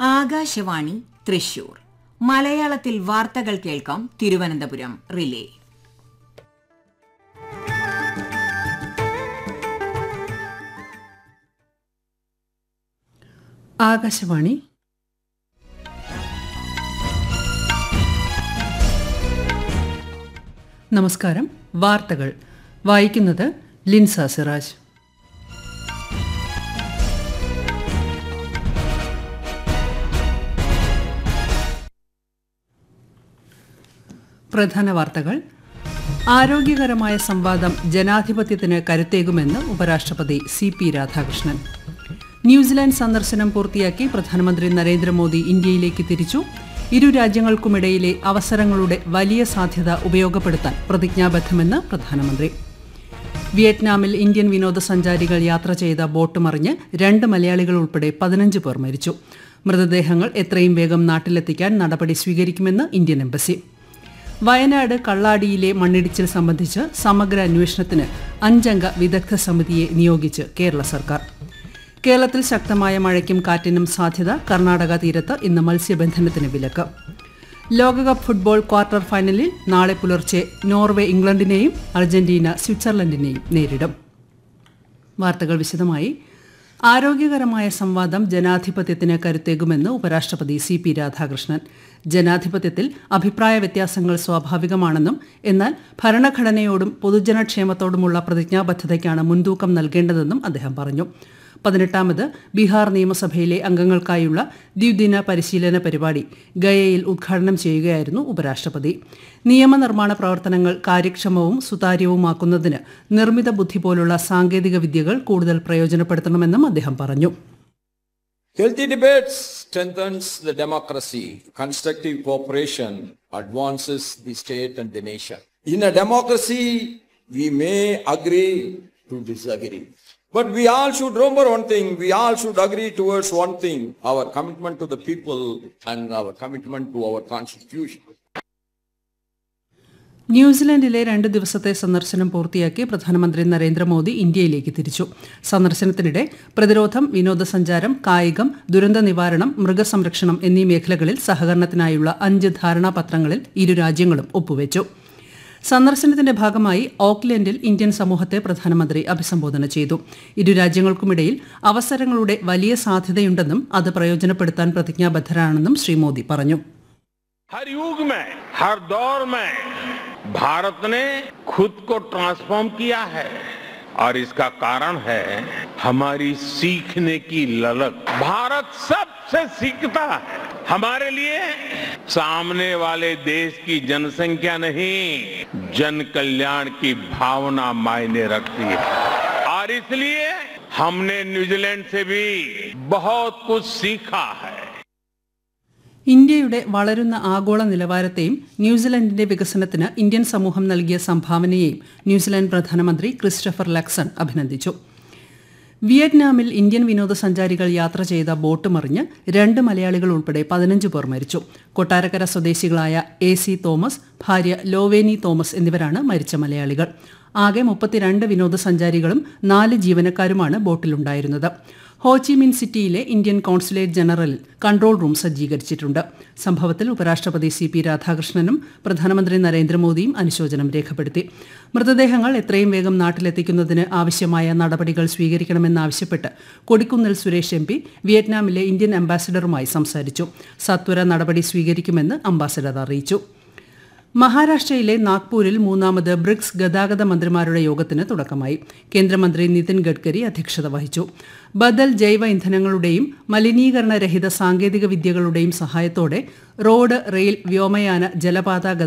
ആകാശവാണി തൃശൂർ മലയാളത്തിൽ വാർത്തകൾ കേൾക്കാം തിരുവനന്തപുരം റിലേ ആകാശവാണി നമസ്കാരം വാർത്തകൾ വായിക്കുന്നത് ലിൻസ സിറാജ് പ്രധാന വാർത്തകൾ ആരോഗ്യകരമായ സംവാദം ജനാധിപത്യത്തിന് കരുത്തേകുമെന്ന് ഉപരാഷ്ട്രപതി സി പി രാധാകൃഷ്ണൻ ന്യൂസിലാൻഡ് സന്ദർശനം പൂർത്തിയാക്കി പ്രധാനമന്ത്രി നരേന്ദ്രമോദി ഇന്ത്യയിലേക്ക് തിരിച്ചു ഇരു രാജ്യങ്ങൾക്കുമിടയിലെ അവസരങ്ങളുടെ വലിയ സാധ്യത ഉപയോഗപ്പെടുത്താൻ പ്രതിജ്ഞാബദ്ധമെന്ന് പ്രധാനമന്ത്രി വിയറ്റ്നാമിൽ ഇന്ത്യൻ വിനോദസഞ്ചാരികൾ യാത്ര ചെയ്ത ബോട്ട് മറിഞ്ഞ് രണ്ട് മലയാളികൾ ഉൾപ്പെടെ പതിനഞ്ച് പേർ മരിച്ചു മൃതദേഹങ്ങൾ എത്രയും വേഗം നാട്ടിലെത്തിക്കാൻ നടപടി സ്വീകരിക്കുമെന്ന് ഇന്ത്യൻ എംബസി വയനാട് കള്ളാടിയിലെ മണ്ണിടിച്ചിൽ സംബന്ധിച്ച് സമഗ്ര അന്വേഷണത്തിന് അഞ്ചംഗ വിദഗ്ധ സമിതിയെ നിയോഗിച്ച് കേരള സർക്കാർ കേരളത്തിൽ ശക്തമായ മഴയ്ക്കും കാറ്റിനും സാധ്യത കർണാടക തീരത്ത് ഇന്ന് മത്സ്യബന്ധനത്തിന് വിലക്ക് ലോകകപ്പ് ഫുട്ബോൾ ക്വാർട്ടർ ഫൈനലിൽ നാളെ പുലർച്ചെ നോർവേ ഇംഗ്ലണ്ടിനെയും അർജന്റീന സ്വിറ്റ്സർലൻഡിനെയും നേരിടും വാർത്തകൾ വിശദമായി ആരോഗ്യകരമായ സംവാദം ജനാധിപത്യത്തിന് കരുത്തേകുമെന്ന് ഉപരാഷ്ട്രപതി സി പി രാധാകൃഷ്ണൻ ജനാധിപത്യത്തിൽ അഭിപ്രായ വ്യത്യാസങ്ങൾ സ്വാഭാവികമാണെന്നും എന്നാൽ ഭരണഘടനയോടും പൊതുജനക്ഷേമത്തോടുമുള്ള പ്രതിജ്ഞാബദ്ധതയ്ക്കാണ് മുൻതൂക്കം നൽകേണ്ടതെന്നും അദ്ദേഹം പറഞ്ഞു പതിനെട്ടാമത് ബീഹാർ നിയമസഭയിലെ അംഗങ്ങൾക്കായുള്ള ദ്വിദിന പരിശീലന പരിപാടി ഗയയിൽ ഉദ്ഘാടനം ചെയ്യുകയായിരുന്നു ഉപരാഷ്ട്രപതി നിയമനിർമ്മാണ പ്രവർത്തനങ്ങൾ കാര്യക്ഷമവും സുതാര്യവുമാക്കുന്നതിന് നിർമ്മിത ബുദ്ധി പോലുള്ള സാങ്കേതിക വിദ്യകൾ കൂടുതൽ പ്രയോജനപ്പെടുത്തണമെന്നും അദ്ദേഹം പറഞ്ഞു Healthy debates strengthens the democracy. Constructive cooperation advances the state and the nation. In a democracy, we may agree to disagree. But we all should remember one thing. We all should agree towards one thing. Our commitment to the people and our commitment to our constitution. ന്യൂസിലാൻഡിലെ രണ്ട് ദിവസത്തെ സന്ദർശനം പൂർത്തിയാക്കി പ്രധാനമന്ത്രി നരേന്ദ്രമോദി ഇന്ത്യയിലേക്ക് തിരിച്ചു സന്ദർശനത്തിനിടെ പ്രതിരോധം വിനോദസഞ്ചാരം കായികം ദുരന്ത നിവാരണം മൃഗസംരക്ഷണം എന്നീ മേഖലകളിൽ സഹകരണത്തിനായുള്ള അഞ്ച് ധാരണാപത്രങ്ങളിൽ ഇരു രാജ്യങ്ങളും ഒപ്പുവെച്ചു സന്ദർശനത്തിന്റെ ഭാഗമായി ഓക്ലൻഡിൽ ഇന്ത്യൻ സമൂഹത്തെ പ്രധാനമന്ത്രി അഭിസംബോധന ചെയ്തു ഇരു രാജ്യങ്ങൾക്കുമിടയിൽ അവസരങ്ങളുടെ വലിയ സാധ്യതയുണ്ടെന്നും അത് പ്രയോജനപ്പെടുത്താൻ പ്രതിജ്ഞാബദ്ധരാണെന്നും ശ്രീ മോദി പറഞ്ഞു हर युग में हर दौर में भारत ने खुद को ट्रांसफॉर्म किया है और इसका कारण है हमारी सीखने की ललक भारत सबसे सीखता है हमारे लिए सामने वाले देश की जनसंख्या नहीं जन कल्याण की भावना मायने रखती है और इसलिए हमने न्यूजीलैंड से भी बहुत कुछ सीखा है ഇന്ത്യയുടെ വളരുന്ന ആഗോള നിലവാരത്തെയും ന്യൂസിലൻഡിന്റെ വികസനത്തിന് ഇന്ത്യൻ സമൂഹം നൽകിയ സംഭാവനയെയും ന്യൂസിലാൻഡ് പ്രധാനമന്ത്രി ക്രിസ്റ്റഫർ ലക്സൺ അഭിനന്ദിച്ചു വിയറ്റ്നാമിൽ ഇന്ത്യൻ വിനോദസഞ്ചാരികൾ യാത്ര ചെയ്ത ബോട്ട് മറിഞ്ഞ് രണ്ട് മലയാളികൾ ഉൾപ്പെടെ പതിനഞ്ച് പേർ മരിച്ചു കൊട്ടാരക്കര സ്വദേശികളായ എ സി തോമസ് ഭാര്യ ലോവേനി തോമസ് എന്നിവരാണ് മരിച്ച മലയാളികൾ ആകെ മുപ്പത്തിരണ്ട് വിനോദസഞ്ചാരികളും നാല് ജീവനക്കാരുമാണ് ബോട്ടിലുണ്ടായിരുന്നത് ഹോച്ചിമിൻ സിറ്റിയിലെ ഇന്ത്യൻ കോൺസുലേറ്റ് ജനറലിൽ കൺട്രോൾ റൂം സജ്ജീകരിച്ചിട്ടുണ്ട് സംഭവത്തിൽ ഉപരാഷ്ട്രപതി സി പി രാധാകൃഷ്ണനും പ്രധാനമന്ത്രി നരേന്ദ്രമോദിയും അനുശോചനം രേഖപ്പെടുത്തി മൃതദേഹങ്ങൾ എത്രയും വേഗം നാട്ടിലെത്തിക്കുന്നതിന് ആവശ്യമായ നടപടികൾ സ്വീകരിക്കണമെന്നാവശ്യപ്പെട്ട് കൊടിക്കുന്നിൽ സുരേഷ് എം പി വിയറ്റ്നാമിലെ ഇന്ത്യൻ അംബാസിഡറുമായി സംസാരിച്ചു സത്വര നടപടി സ്വീകരിക്കുമെന്ന് അംബാസിഡർ അറിയിച്ചു മഹാരാഷ്ട്രയിലെ നാഗ്പൂരിൽ മൂന്നാമത് ബ്രിക്സ് ഗതാഗത മന്ത്രിമാരുടെ യോഗത്തിന് തുടക്കമായി കേന്ദ്രമന്ത്രി നിതിൻ ഗഡ്കരി അധ്യക്ഷത വഹിച്ചു ബദൽ ജൈവ ഇന്ധനങ്ങളുടെയും മലിനീകരണരഹിത സാങ്കേതിക വിദ്യകളുടെയും സഹായത്തോടെ റോഡ് റെയിൽ വ്യോമയാന ജലപാത